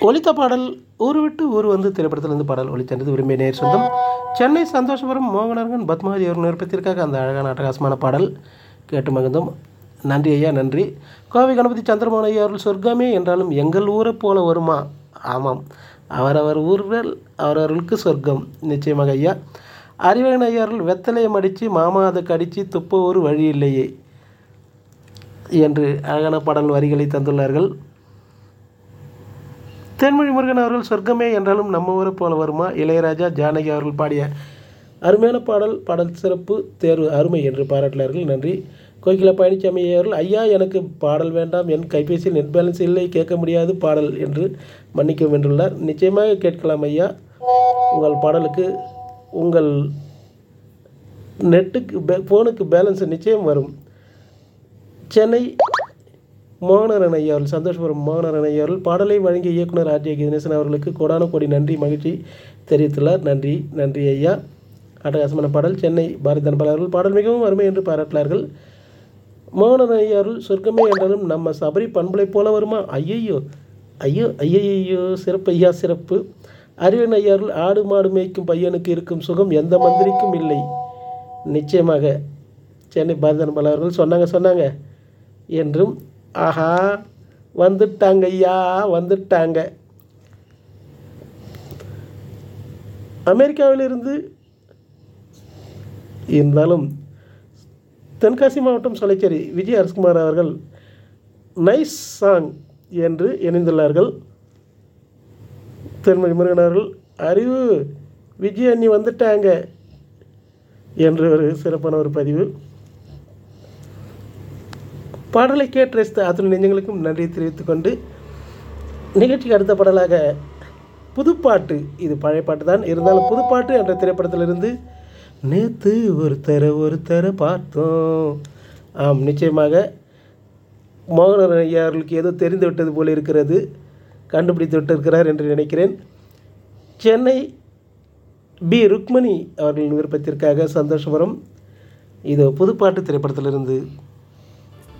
ஒலித்த பாடல் ஊர் விட்டு ஊர் வந்து திரைப்படத்திலிருந்து பாடல் ஒலித்தென்றது விரும்பிய நேர் சொந்தம் சென்னை சந்தோஷபுரம் மோகனரங்கன் பத்மாவதி அவர் விருப்பத்திற்காக அந்த அழகான அட்டகாசமான பாடல் கேட்டு மகிழ்ந்தோம் நன்றி ஐயா நன்றி கோவை கணபதி சந்திரமோகன் ஐயா அவர்கள் சொர்க்கமே என்றாலும் எங்கள் ஊரை போல வருமா ஆமாம் அவரவர் ஊர்கள் அவரவர்களுக்கு சொர்க்கம் நிச்சயமாக ஐயா அறிவகன் ஐயா அவர்கள் வெத்தலையை மடித்து மாமா அதை கடித்து துப்ப ஒரு வழி இல்லையே என்று அழகான பாடல் வரிகளை தந்துள்ளார்கள் தென்மொழி முருகன் அவர்கள் சொர்க்கமே என்றாலும் நம்ம ஊரை போல வருமா இளையராஜா ஜானகி அவர்கள் பாடிய அருமையான பாடல் பாடல் சிறப்பு தேர்வு அருமை என்று பாராட்டினார்கள் நன்றி கோகிலா பழனிசாமி அவர்கள் ஐயா எனக்கு பாடல் வேண்டாம் என் கைபேசியில் நெட் பேலன்ஸ் இல்லை கேட்க முடியாது பாடல் என்று மன்னிக்கவும் என்றுள்ளார் நிச்சயமாக கேட்கலாம் ஐயா உங்கள் பாடலுக்கு உங்கள் நெட்டுக்கு பே ஃபோனுக்கு பேலன்ஸ் நிச்சயம் வரும் சென்னை மோகனரன் ஐயா அவர்கள் சந்தோஷபுரம் மோகனரன் ஐயா அவர்கள் பாடலை வழங்கிய இயக்குனர் ஆர்ஜே கணேசன் அவர்களுக்கு கோடான கோடி நன்றி மகிழ்ச்சி தெரிவித்துள்ளார் நன்றி நன்றி ஐயா அட்டகாசமான பாடல் சென்னை பாரதி தனபால் அவர்கள் பாடல் மிகவும் அருமை என்று பாராட்டினார்கள் மோகனரன் ஐயா அவர்கள் சொர்க்கமே என்றாலும் நம்ம சபரி பண்புலை போல வருமா ஐயையோ ஐயோ ஐயையோ சிறப்பு ஐயா சிறப்பு அறிவன் ஐயா அவர்கள் ஆடு மாடு மேய்க்கும் பையனுக்கு இருக்கும் சுகம் எந்த மந்திரிக்கும் இல்லை நிச்சயமாக சென்னை பாரதி தனபால் அவர்கள் சொன்னாங்க சொன்னாங்க என்றும் ஆஹா வந்துட்டாங்க ஐயா வந்துட்டாங்க அமெரிக்காவிலிருந்து இருந்தாலும் தென்காசி மாவட்டம் சொலைச்சேரி விஜய் அரசகுமார் அவர்கள் நைஸ் சாங் என்று இணைந்துள்ளார்கள் தென்மொழி முருகன் அவர்கள் அறிவு விஜய் அண்ணி வந்துட்டாங்க என்று ஒரு சிறப்பான ஒரு பதிவு பாடலை கேட்டு ரசித்த அத்தனை நெஞ்சங்களுக்கும் நன்றி தெரிவித்துக் கொண்டு நிகழ்ச்சிக்கு அடுத்த பாடலாக புதுப்பாட்டு இது பழைய பாட்டு தான் இருந்தாலும் புதுப்பாட்டு என்ற திரைப்படத்திலிருந்து நேற்று ஒருத்தர ஒருத்தர பார்த்தோம் ஆம் நிச்சயமாக மோகனன் ஐயா அவர்களுக்கு ஏதோ தெரிந்து விட்டது போல இருக்கிறது கண்டுபிடித்து விட்டிருக்கிறார் என்று நினைக்கிறேன் சென்னை பி ருக்மணி அவர்களின் விருப்பத்திற்காக சந்தோஷபுரம் இது புதுப்பாட்டு திரைப்படத்திலிருந்து